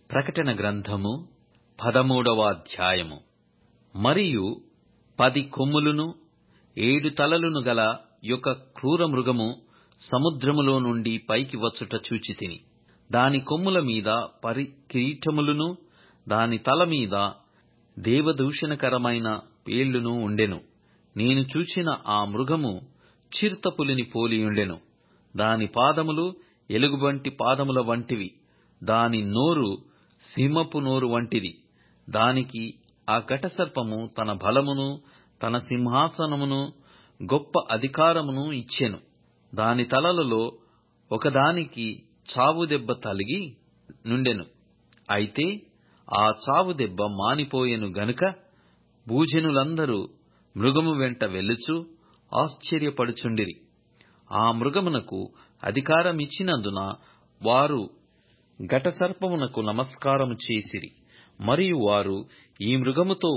ప్రకటన గ్రంథము పదమూడవ అధ్యాయము మరియు పది కొమ్ములును ఏడు తలలను గల యొక్క క్రూర మృగము సముద్రములో నుండి పైకి వచ్చుట చూచితిని దాని కొమ్ముల మీద పరి కిరీటములును దాని తల మీద దేవదూషణకరమైన పేళ్లును ఉండెను నేను చూచిన ఆ మృగము చిరుతపులిని పోలియుండెను దాని పాదములు ఎలుగుబంటి పాదముల వంటివి దాని నోరు సింహపు నోరు వంటిది దానికి ఆ ఘటసర్పము తన బలమును తన సింహాసనమును గొప్ప అధికారమును ఇచ్చెను దాని తలలలో ఒకదానికి చావు దెబ్బ తలిగి నుండెను అయితే ఆ చావు దెబ్బ మానిపోయెను గనుక భూజనులందరూ మృగము వెంట వెళ్ళుచు ఆశ్చర్యపడుచుండిరి ఆ మృగమునకు అధికారమిచ్చినందున వారు ఘటసర్పమునకు నమస్కారము చేసిరి మరియు వారు ఈ మృగముతో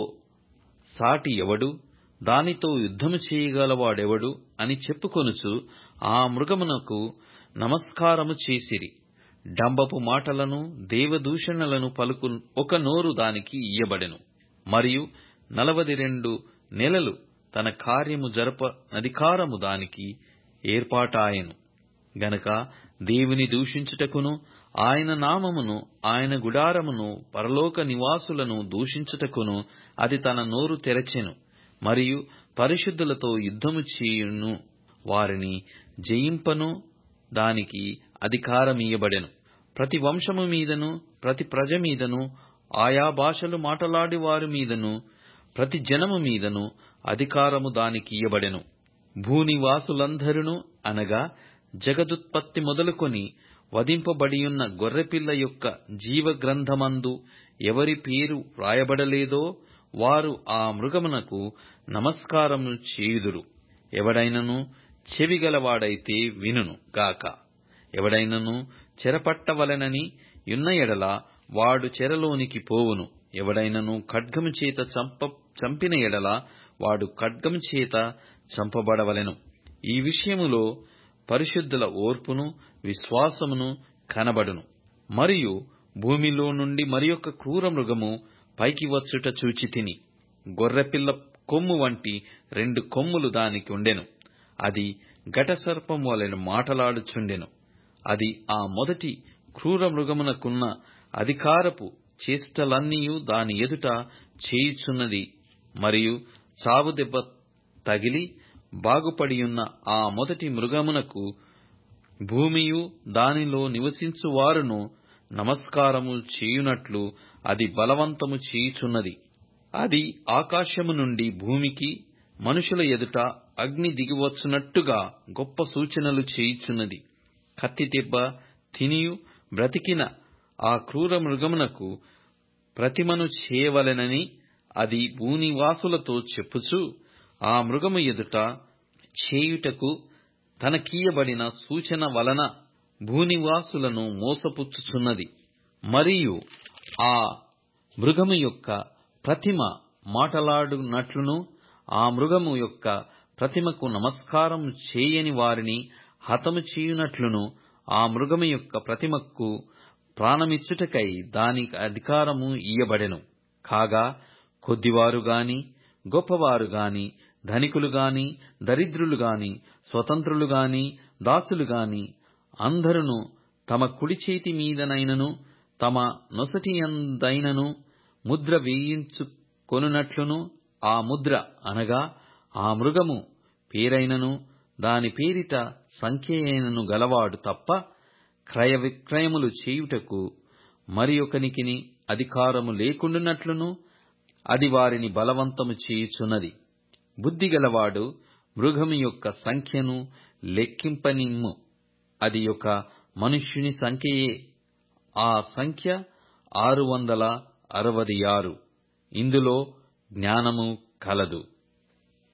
సాటి ఎవడు దానితో యుద్ధము చేయగలవాడెవడు అని చెప్పుకొనుచు ఆ మృగమునకు నమస్కారము చేసిరి డంబపు మాటలను దేవదూషణలను పలుకు ఒక నోరు దానికి ఇయ్యబడెను మరియు నలవది రెండు నెలలు తన కార్యము జరప అధికారము దానికి ఏర్పాటాయెను గనక దేవుని దూషించుటకును ఆయన నామమును ఆయన గుడారమును పరలోక నివాసులను దూషించుటకును అది తన నోరు తెరచెను మరియు పరిశుద్ధులతో యుద్ధము చేయును వారిని జయింపను దానికి అధికారమియ్యబడెను ప్రతి వంశము మీదను ప్రతి ప్రజ మీదను ఆయా భాషలు మాటలాడి వారి మీదను ప్రతి జనము మీదను అధికారము దానికి ఇయ్యబడెను భూనివాసులందరును అనగా జగదుత్పత్తి మొదలుకొని వధింపబడియున్న గొర్రెపిల్ల యొక్క జీవగ్రంథమందు ఎవరి పేరు వ్రాయబడలేదో వారు ఆ మృగమునకు నమస్కారము చేయుదురు ఎవడైనను చెవిగలవాడైతే వినును గాక ఎవడైనను చెరపట్టవలెనని యున్న ఎడల వాడు చెరలోనికి పోవును ఎవడైనను ఖడ్గము చేత చంప చంపిన ఎడల వాడు ఖడ్గము చేత చంపబడవలెను ఈ విషయములో పరిశుద్ధుల ఓర్పును విశ్వాసమును కనబడును మరియు భూమిలో నుండి మరియొక క్రూర మృగము పైకి వచ్చుట చూచి తిని గొర్రెపిల్ల కొమ్ము వంటి రెండు కొమ్ములు దానికి ఉండెను అది ఘటసర్పం వలె మాటలాడుచుండెను అది ఆ మొదటి క్రూర మృగమునకున్న అధికారపు చేష్టలన్నీయు దాని ఎదుట చేయుచున్నది మరియు చావు దెబ్బ తగిలి బాగుపడియున్న ఆ మొదటి మృగమునకు భూమియు దానిలో నివసించువారును నమస్కారము చేయునట్లు అది బలవంతము చేయుచున్నది అది ఆకాశము నుండి భూమికి మనుషుల ఎదుట అగ్ని దిగివచ్చునట్టుగా గొప్ప సూచనలు చేయుచున్నది కత్తి దెబ్బ తినియు బ్రతికిన ఆ క్రూర మృగమునకు ప్రతిమను చేయవలెనని అది భూనివాసులతో చెప్పుచు ఆ మృగము ఎదుట చేయుటకు తనకీయబడిన సూచన వలన భూనివాసులను మోసపుచ్చుచున్నది మరియు ఆ మృగము యొక్క ప్రతిమ మాటలాడునట్లును ఆ మృగము యొక్క ప్రతిమకు నమస్కారం చేయని వారిని హతము చేయునట్లును ఆ మృగము యొక్క ప్రతిమకు ప్రాణమిచ్చుటకై దానికి అధికారము ఇయ్యబడెను కాగా కొద్దివారు గాని గొప్పవారు గాని ధనికులు గాని దరిద్రులు గాని స్వతంత్రులు గాని దాసులు గాని అందరును తమ కుడి చేతి మీదనైనను తమ నొసటియందైనను ముద్ర వేయించుకొనున్నట్లును ఆ ముద్ర అనగా ఆ మృగము పేరైనను దాని పేరిట సంఖ్యయైనను గలవాడు తప్ప క్రయ విక్రయములు చేయుటకు మరి ఒకనికిని అధికారము లేకుండునట్లును అది వారిని బలవంతము చేయుచున్నది బుద్ధిగలవాడు మృగము యొక్క సంఖ్యను లెక్కింపనిమ్ము అది ఒక మనుష్యుని సంఖ్యయే ఆ సంఖ్య ఆరు వందల అరవది ఆరు ఇందులో జ్ఞానము కలదు